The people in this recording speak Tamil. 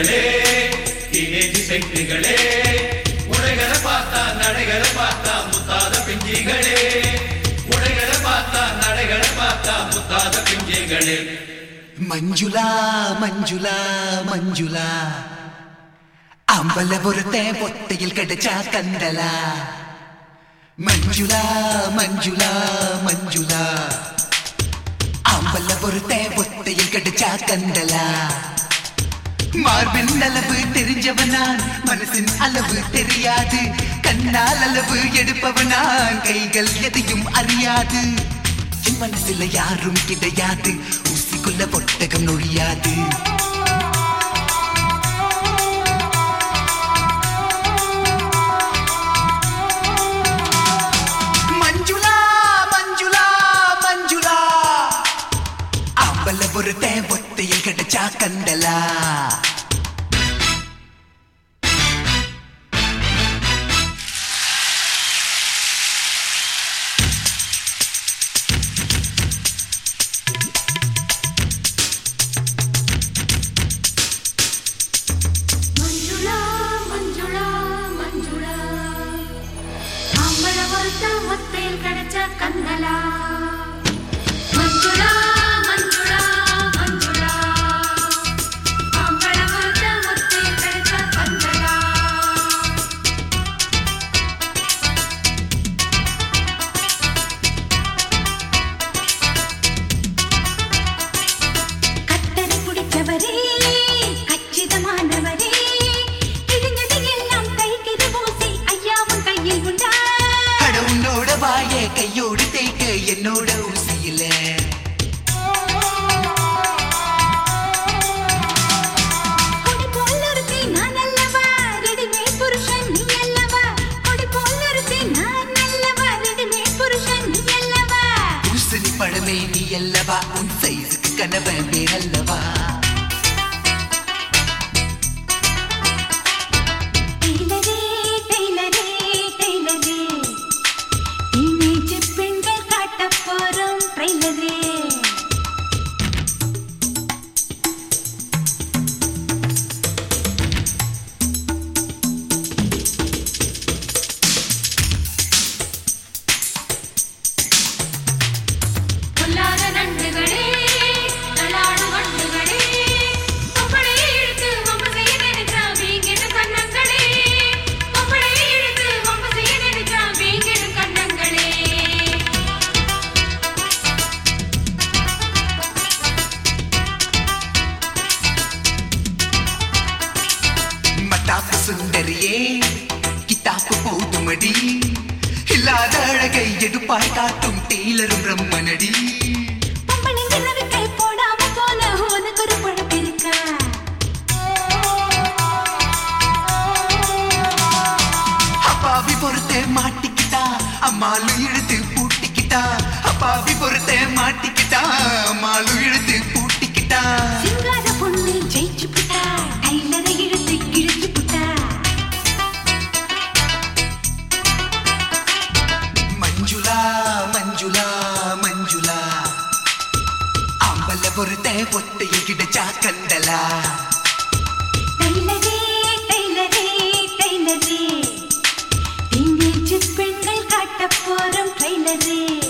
பிஞ்சுகளே டீனேஜ் செட்டுகளே உடைகளை பார்த்தா நடைகளை பார்த்தா முத்தாத பிஞ்சுகளே உடைகளை பார்த்தா நடைகளை பார்த்தா முத்தாத பிஞ்சுகளே മഞ്ജുള മഞ്ജുള മഞ്ജുള അമ്പലപുരത്തെ പൊത്തയിൽ കടിച്ച കണ്ടല മഞ്ജുള മഞ്ജുള മഞ്ജുള അമ്പലപുരത്തെ പൊത്തയിൽ കടിച്ച കണ്ടല மார்பின் அளவு தெரிஞ்சவனான் மனசின் அளவு தெரியாது கண்ணால் அளவு எடுப்பவனான் கைகள் எதையும் அறியாது என் மனசுல யாரும் கிடையாது ஊசிக்குள்ள பொட்டகம் நொழியாது மஞ்சுளா மஞ்சுளா மஞ்சுளா அம்பலபுரத்தை ஒத்தையில் கிடைச்சா கண்டலா ಮಂಜುಳಾ ಮಂಜುಳಾ ಮಂಜುಳಾ ಅಮ್ಮಳವರ್ತ ಒತ್ತೇಲ್ ಕಡಚ ಕಂದಲ ಮಂಜುಳಾ ಮಂಜುಳಾ ಮಂಜುಳಾ ಅಮ್ಮಳವರ್ತ ಒತ್ತೇಲ್ ಕಡಚ ಕಂದಲ கட்டரை பிடிச்சவரே கச்சிதமானவரே இடிஞ்சது எல்லாம் கைக்கிது பூசி ஐயாவும் கையில் உண்டா அட உன்னோட வாய கையோடு தேய்க்க என்னோட ஊசியில கொடி போல் ஒருத்தி நான் அல்லவா ரெடிமேட் புருஷன் நீ அல்லவா கொடி போல் ஒருத்தி நான் அல்லவா ரெடிமேட் புருஷன் நீ அல்லவா பூசணி பழமே நீ அல்லவா உன் சைஸுக்கு கணவன் வேறல்லவா டெய்லரே டெய்லரே டெய்லரே டீனேஜ் பெண்கள் காட்டப் போறோம் ட்ரெய்லரே பொல்லாத நண்டுகளே நலாடு வண்டுகளே கொப்பளையை இழுத்து வம்பு செய்ய நினைச்சா வீங்கிடு கண்ணங்களே கொப்பளையை இழுத்து வம்பு செய்ய நினைச்சா வீங்கிடு கண்ணங்களே மட்டாப்பு சுந்தரியே கித்தாப்பு போதுமடி இல்லாத அழகை எடுப்பாய் காட்டும் டெய்லரும் பிரம்மனடி பொம்பளைங்க ரவிக்கை போடாம போன உனக்கு ஒரு பழப்பு இருக்கா அப்பாவி பொறுத்த மாட்டிக்கிட்டா அம்மாலு இழுத்து பூட்டிக்கிட்டா அப்பாவி பொறுத்த மாட்டிக்கிட்டா அம்மாலு இழுத்து பூட்டிக்கிட்டா சிங்கார பொண்ணு ஜெயிச்சு புட்டா டைலரை இழுத்து கிழிச்சு புட்டா மஞ்சுளா மஞ்சுளா மஞ்சுளா அம்பல பொறுத்த பொத்தையில் கிடைச்சா கண்டலா டைலரே டைலரே டைலரே டீனேஜ் பெண்கள் காட்டப் போறோம் ட்ரெய்லரே